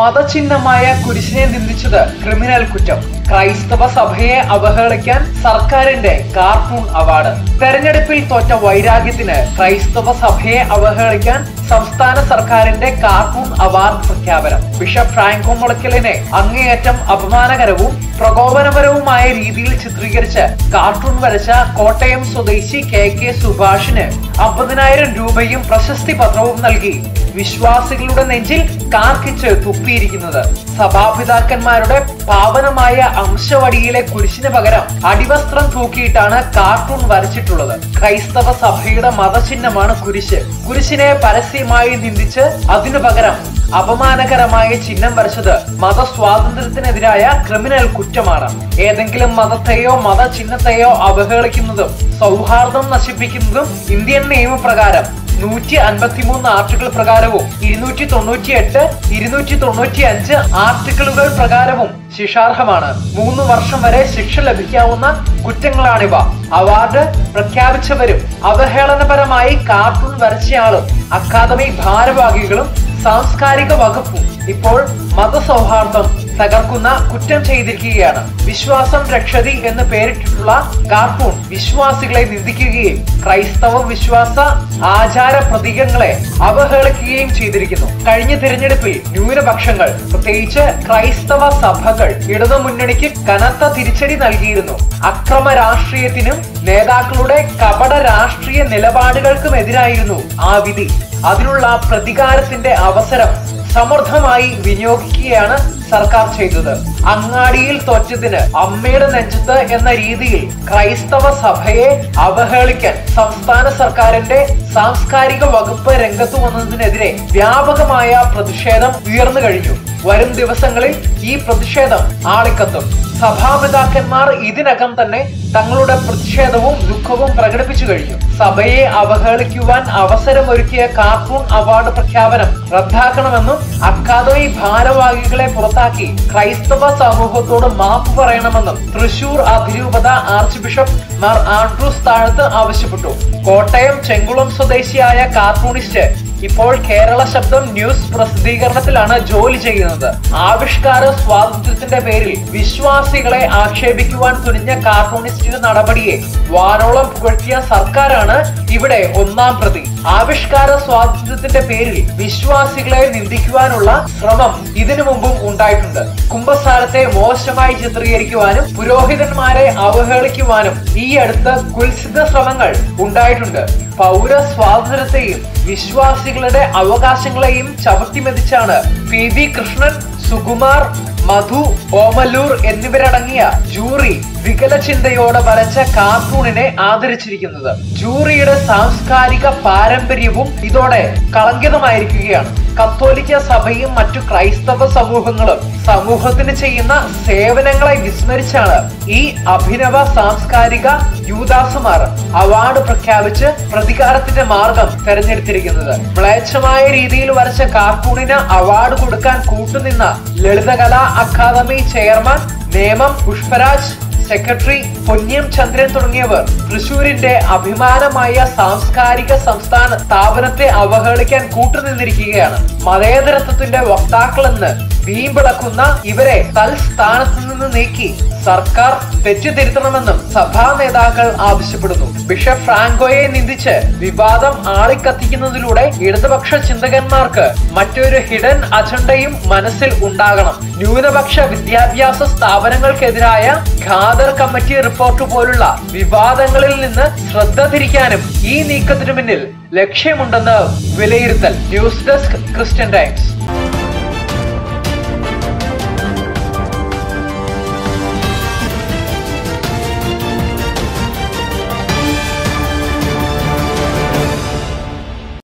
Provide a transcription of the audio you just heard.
മതചിഹ്നമായ കുരിശിനെ നിന്ദിച്ചത് ക്രിമിനൽ കുറ്റം ക്രൈസ്തവ സഭയെ അവഹേളിക്കാൻ സർക്കാരിന്റെ കാർട്ടൂൺ അവാർഡ് തെരഞ്ഞെടുപ്പിൽ തോറ്റ വൈരാഗ്യത്തിന് ക്രൈസ്തവ സഭയെ അവഹേളിക്കാൻ സംസ്ഥാന സർക്കാരിന്റെ കാർട്ടൂൺ അവാർഡ് പ്രഖ്യാപനം ബിഷപ്പ് ഫ്രാങ്കോ മുളയ്ക്കലിനെ അങ്ങേയറ്റം അപമാനകരവും പ്രകോപനപരവുമായ രീതിയിൽ ചിത്രീകരിച്ച് കാർട്ടൂൺ വരച്ച കോട്ടയം സ്വദേശി കെ കെ സുഭാഷിന് അമ്പതിനായിരം രൂപയും പ്രശസ്തി പത്രവും നൽകി വിശ്വാസികളുടെ നെഞ്ചിൽ കാർക്കിച്ച് തുപ്പിയിരിക്കുന്നത് സഭാപിതാക്കന്മാരുടെ പാവനമായ അംശവടിയിലെ കുരിശിന് പകരം അടിവസ്ത്രം തൂക്കിയിട്ടാണ് കാർട്ടൂൺ വരച്ചിട്ടുള്ളത് ക്രൈസ്തവ സഭയുടെ മതചിഹ്നമാണ് കുരിശ് കുരിശിനെ പരസ്യമായി നിന്ദിച്ച് അതിനു പകരം അപമാനകരമായ ചിഹ്നം വരച്ചത് മതസ്വാതന്ത്ര്യത്തിനെതിരായ ക്രിമിനൽ കുറ്റമാണ് ഏതെങ്കിലും മതത്തെയോ മതചിഹ്നത്തെയോ അവഹേളിക്കുന്നതും സൗഹാർദ്ദം നശിപ്പിക്കുന്നതും ഇന്ത്യൻ നിയമപ്രകാരം നൂറ്റി അൻപത്തിമൂന്ന് ആർട്ടിക്കിൾ പ്രകാരവും ഇരുന്നൂറ്റി തൊണ്ണൂറ്റി എട്ട് ഇരുന്നൂറ്റി തൊണ്ണൂറ്റി അഞ്ച് ആർട്ടിക്കിളുകൾ പ്രകാരവും ശിക്ഷാർഹമാണ് മൂന്ന് വർഷം വരെ ശിക്ഷ ലഭിക്കാവുന്ന കുറ്റങ്ങളാണിവ അവാർഡ് പ്രഖ്യാപിച്ചവരും അവഹേളനപരമായി കാർട്ടൂൺ വരച്ചയാളും അക്കാദമി ഭാരവാഹികളും സാംസ്കാരിക വകുപ്പും ഇപ്പോൾ മതസൗഹാർദ്ദം തകർക്കുന്ന കുറ്റം ചെയ്തിരിക്കുകയാണ് വിശ്വാസം രക്ഷതി എന്ന് പേരിട്ടിട്ടുള്ള കാർട്ടൂൺ വിശ്വാസികളെ നിന്ദിക്കുകയും ക്രൈസ്തവ വിശ്വാസ ആചാര പ്രതീകങ്ങളെ അവഹേളിക്കുകയും ചെയ്തിരിക്കുന്നു കഴിഞ്ഞ തിരഞ്ഞെടുപ്പിൽ ന്യൂനപക്ഷങ്ങൾ പ്രത്യേകിച്ച് ക്രൈസ്തവ സഭകൾ ഇടതുമുന്നണിക്ക് കനത്ത തിരിച്ചടി നൽകിയിരുന്നു അക്രമ രാഷ്ട്രീയത്തിനും നേതാക്കളുടെ കപട രാഷ്ട്രീയ നിലപാടുകൾക്കുമെതിരായിരുന്നു ആ വിധി അതിനുള്ള പ്രതികാരത്തിന്റെ അവസരം സമർത്ഥമായി വിനിയോഗിക്കുകയാണ് സർക്കാർ ചെയ്തത് അങ്ങാടിയിൽ തോറ്റതിന് അമ്മയുടെ നെഞ്ചത്ത് എന്ന രീതിയിൽ ക്രൈസ്തവ സഭയെ അവഹേളിക്കാൻ സംസ്ഥാന സർക്കാരിന്റെ സാംസ്കാരിക വകുപ്പ് രംഗത്തു വന്നതിനെതിരെ വ്യാപകമായ പ്രതിഷേധം ഉയർന്നു കഴിഞ്ഞു വരും ദിവസങ്ങളിൽ ഈ പ്രതിഷേധം ആളിക്കത്തും സഭാപിതാക്കന്മാർ ഇതിനകം തന്നെ തങ്ങളുടെ പ്രതിഷേധവും ദുഃഖവും പ്രകടിപ്പിച്ചു കഴിഞ്ഞു സഭയെ അവഹേളിക്കുവാൻ അവസരമൊരുക്കിയ കാർട്ടൂൺ അവാർഡ് പ്രഖ്യാപനം റദ്ദാക്കണമെന്നും അക്കാദമി ഭാരവാഹികളെ പുറത്താക്കി ക്രൈസ്തവ സമൂഹത്തോട് മാപ്പ് പറയണമെന്നും തൃശൂർ അതിരൂപത ആർച്ച് ബിഷപ്പ് മാർ ആൻഡ്രൂസ് താഴത്ത് ആവശ്യപ്പെട്ടു കോട്ടയം ചെങ്കുളം സ്വദേശിയായ കാർട്ടൂണിസ്റ്റ് ഇപ്പോൾ കേരള ശബ്ദം ന്യൂസ് പ്രസിദ്ധീകരണത്തിലാണ് ജോലി ചെയ്യുന്നത് ആവിഷ്കാര സ്വാതന്ത്ര്യത്തിന്റെ പേരിൽ വിശ്വാസികളെ ആക്ഷേപിക്കുവാൻ തുനിഞ്ഞ കാർട്ടൂണിസ്റ്റിന്റെ നടപടിയെ വാനോളം പുകഴ്ത്തിയ സർക്കാരാണ് ഇവിടെ ഒന്നാം പ്രതി ആവിഷ്കാര സ്വാതന്ത്ര്യത്തിന്റെ പേരിൽ വിശ്വാസികളെ നിന്ദിക്കുവാനുള്ള ശ്രമം ഇതിനു മുമ്പും ഉണ്ടായിട്ടുണ്ട് കുംഭസാരത്തെ മോശമായി ചിത്രീകരിക്കുവാനും പുരോഹിതന്മാരെ അവഹേളിക്കുവാനും ഈ അടുത്ത് കുൽസിത ശ്രമങ്ങൾ ഉണ്ടായിട്ടുണ്ട് പൗര സ്വാതന്ത്ര്യത്തെയും വിശ്വാസികളുടെ അവകാശങ്ങളെയും ചവിട്ടിമെതിച്ചാണ് പി വി കൃഷ്ണൻ സുകുമാർ മധു ഓമല്ലൂർ എന്നിവരടങ്ങിയ ജൂറി വികലചിന്തയോടെ വരച്ച കാർട്ടൂണിനെ ആദരിച്ചിരിക്കുന്നത് ജൂറിയുടെ സാംസ്കാരിക പാരമ്പര്യവും ഇതോടെ കളങ്കിതമായിരിക്കുകയാണ് കത്തോലിക്ക സഭയും മറ്റു ക്രൈസ്തവ സമൂഹങ്ങളും സമൂഹത്തിന് ചെയ്യുന്ന സേവനങ്ങളെ വിസ്മരിച്ചാണ് ഈ അഭിനവ സാംസ്കാരിക യൂദാസുമാർ അവാർഡ് പ്രഖ്യാപിച്ച് പ്രതികാരത്തിന്റെ മാർഗം തെരഞ്ഞെടുത്തിരിക്കുന്നത് മ്ലേച്ഛമായ രീതിയിൽ വരച്ച കാർട്ടൂണിന് അവാർഡ് കൊടുക്കാൻ കൂട്ടുനിന്ന Lalithakala academy chairman Nemom Pushparaj secretary Ponniyam Chandran തുടങ്ങിയവർ തൃശൂരിന്റെ അഭിമാനമായ സാംസ്കാരിക സംസ്ഥാന സ്ഥാപനത്തെ അവഹേളിക്കാൻ കൂട്ടുനിന്നിരിക്കുകയാണ് മതേതരത്വത്തിന്റെ വക്താക്കളെന്ന് വീമ്പിളക്കുന്ന ഇവരെ തൽസ്ഥാനത്ത് നിന്ന് നീക്കി സർക്കാർ തെറ്റുതിരുത്തണമെന്നും സഭാ നേതാക്കൾ ആവശ്യപ്പെടുന്നു ബിഷപ്പ് ഫ്രാങ്കോയെ നിന്ദിച്ച് വിവാദം ആളിക്കത്തിക്കുന്നതിലൂടെ ഇടതുപക്ഷ ചിന്തകന്മാർക്ക് മറ്റൊരു ഹിഡൻ അജണ്ടയും മനസ്സിൽ ഉണ്ടാകണം ന്യൂനപക്ഷ വിദ്യാഭ്യാസ സ്ഥാപനങ്ങൾക്കെതിരായ ഖാദർ കമ്മിറ്റി റിപ്പോർട്ട് പോലുള്ള വിവാദങ്ങളിൽ നിന്ന് ശ്രദ്ധ തിരിക്കാനും ഈ നീക്കത്തിനു പിന്നിൽ ലക്ഷ്യമുണ്ടെന്ന് വിലയിരുത്തൽ ന്യൂസ് ഡെസ്ക് ക്രിസ്ത്യൻ ടൈംസ്